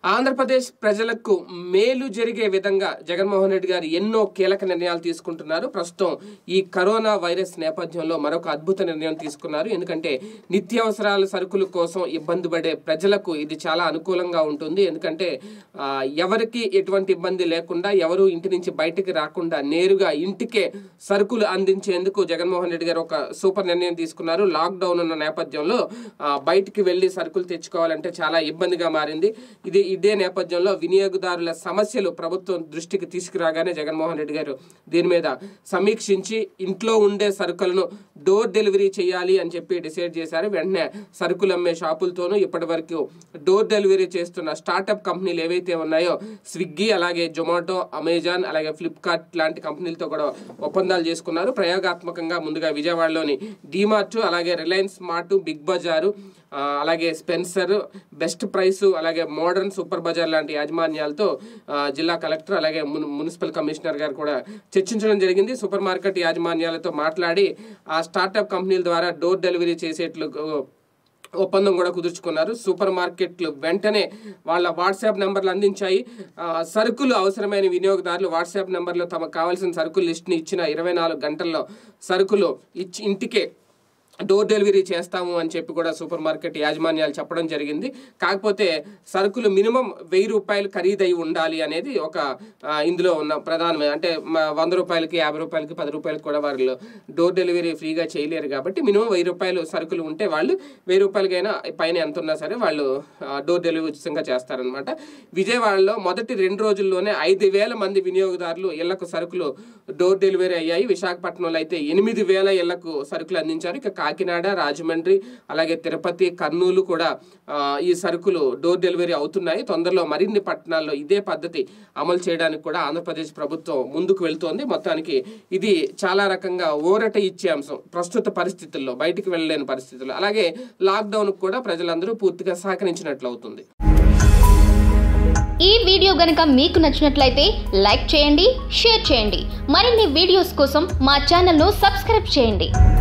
ఆంధ్రప్రదేశ్ ప్రజలకు మేలు జరిగే విధంగా జగన్మోహన్ రెడ్డి గారు ఎన్నో కీలక నిర్ణయాలు తీసుకుంటున్నారు ప్రస్తుతం ఈ కరోనా వైరస్ నేపథ్యంలో మరొక అద్భుత నిర్ణయం తీసుకున్నారు ఎందుకంటే నిత్యావసరాల సరుకుల కోసం ఇబ్బంది పడే ప్రజలకు ఇది చాలా అనుకూలంగా ఉంటుంది ఎందుకంటే ఆ, ఎవరికి ఎటువంటి ఇబ్బంది లేకుండా ఎవరు ఇంటి నుంచి బయటికి రాకుండా నేరుగా ఇంటికే సరుకులు అందించేందుకు జగన్మోహన్ రెడ్డి గారు ఒక సూపర్ నిర్ణయం తీసుకున్నారు లాక్డౌన్ ఉన్న నేపథ్యంలో ఆ, బయటికి వెళ్ళి సరుకులు తెచ్చుకోవాలంటే చాలా ఇబ్బందిగా మారింది ఇది ఇదే నేపథ్యంలో వినియోగదారుల సమస్యలు ప్రభుత్వం దృష్టికి తీసుకురాగానే జగన్మోహన్ రెడ్డి గారు దీని మీద సమీక్షించి ఇంట్లో ఉండే సరుకులను డోర్ డెలివరీ చేయాలి అని చెప్పి డిసైడ్ చేశారు వెంటనే సరుకులు అమ్మే షాపులతోనూ ఇప్పటి వరకు డోర్ డెలివరీ చేస్తున్న స్టార్టప్ కంపెనీలు ఏవైతే ఉన్నాయో స్విగ్గీ అలాగే జొమాటో అమెజాన్ అలాగే ఫ్లిప్కార్ట్ లాంటి కంపెనీలతో కూడా ఒప్పందాలు చేసుకున్నారు ప్రయోగాత్మకంగా ముందుగా విజయవాడలోని డీమార్ట్ అలాగే రిలయన్స్ స్మార్ట్ బిగ్ బజారు ఆ, అలాగే స్పెన్సర్ బెస్ట్ ప్రైస్ అలాగే మోడర్న్ సూపర్ బజార్ లాంటి యాజమాన్యాలతో ఆ, జిల్లా కలెక్టర్ అలాగే మున్- మున్సిపల్ కమిషనర్ గారు కూడా చర్చించడం జరిగింది సూపర్ మార్కెట్ యాజమాన్యాలతో మాట్లాడి ఆ స్టార్టప్ కంపెనీల ద్వారా డోర్ డెలివరీ చేసేట్లు ఒప్పందం కూడా కుదుర్చుకున్నారు సూపర్ మార్కెట్లు వెంటనే వాళ్ళ వాట్సాప్ నెంబర్లు అందించాయి ఆ, సరుకులు అవసరమైన వినియోగదారులు వాట్సాప్ నెంబర్లో తమకు కావాల్సిన సరుకుల లిస్ట్ని ఇచ్చిన ఇరవై నాలుగు గంటల్లో సరుకులు ఇచ్చి ఇంటికే డోర్ డెలివరీ చేస్తాము అని చెప్పి కూడా సూపర్ మార్కెట్ యాజమాన్యాలు చెప్పడం జరిగింది కాకపోతే సరుకులు మినిమం వెయ్యి రూపాయలు ఖరీదై ఉండాలి అనేది ఒక ఆ, ఇందులో ఉన్న ప్రధానమైన అంటే మ- వంద రూపాయలకి యాభై రూపాయలకి పది రూపాయలకి కూడా వాళ్ళు డోర్ డెలివరీ ఫ్రీగా చేయలేరు కాబట్టి మినిమం వెయ్యి రూపాయలు సరుకులు ఉంటే వాళ్ళు వెయ్యి రూపాయలకైనా పైన ఎంత ఉన్నా సరే వాళ్ళు ఆ, డోర్ డెలివరీ ఉచితంగా చేస్తారనమాట విజయవాడలో మొదటి రెండు రోజుల్లోనే ఐదు వేల మంది వినియోగదారులు ఇళ్లకు సరుకులు డోర్ డెలివరీ అయ్యాయి విశాఖపట్నంలో అయితే ఎనిమిది వేల ఇళ్లకు సరుకులు అందించారు ఇక కాకినాడ రాజమండ్రి అలాగే తిరుపతి కర్నూలు కూడా ఆ, ఈ సరుకులు డోర్ డెలివరీ అవుతున్నాయి తొందరలో మరిన్ని పట్టణాల్లో ఇదే పద్ధతి అమలు చేయడానికి కూడా ఆంధ్రప్రదేశ్ ప్రభుత్వం ముందుకు వెళ్తోంది మొత్తానికి ఇది చాలా రకంగా ఊరట ఇచ్చే అంశం ప్రస్తుత పరిస్థితుల్లో బయటికి వెళ్ళలేని పరిస్థితుల్లో అలాగే లాక్డౌన్ కూడా ప్రజలందరూ పూర్తిగా సహకరించినట్లు అవుతుంది ఈ వీడియో గనక మీకు నచ్చినట్లయితే లైక్ చేయండి షేర్ చేయండి మరిన్ని వీడియోస్ కోసం మా ఛానల్ను సబ్స్క్రైబ్ చేయండి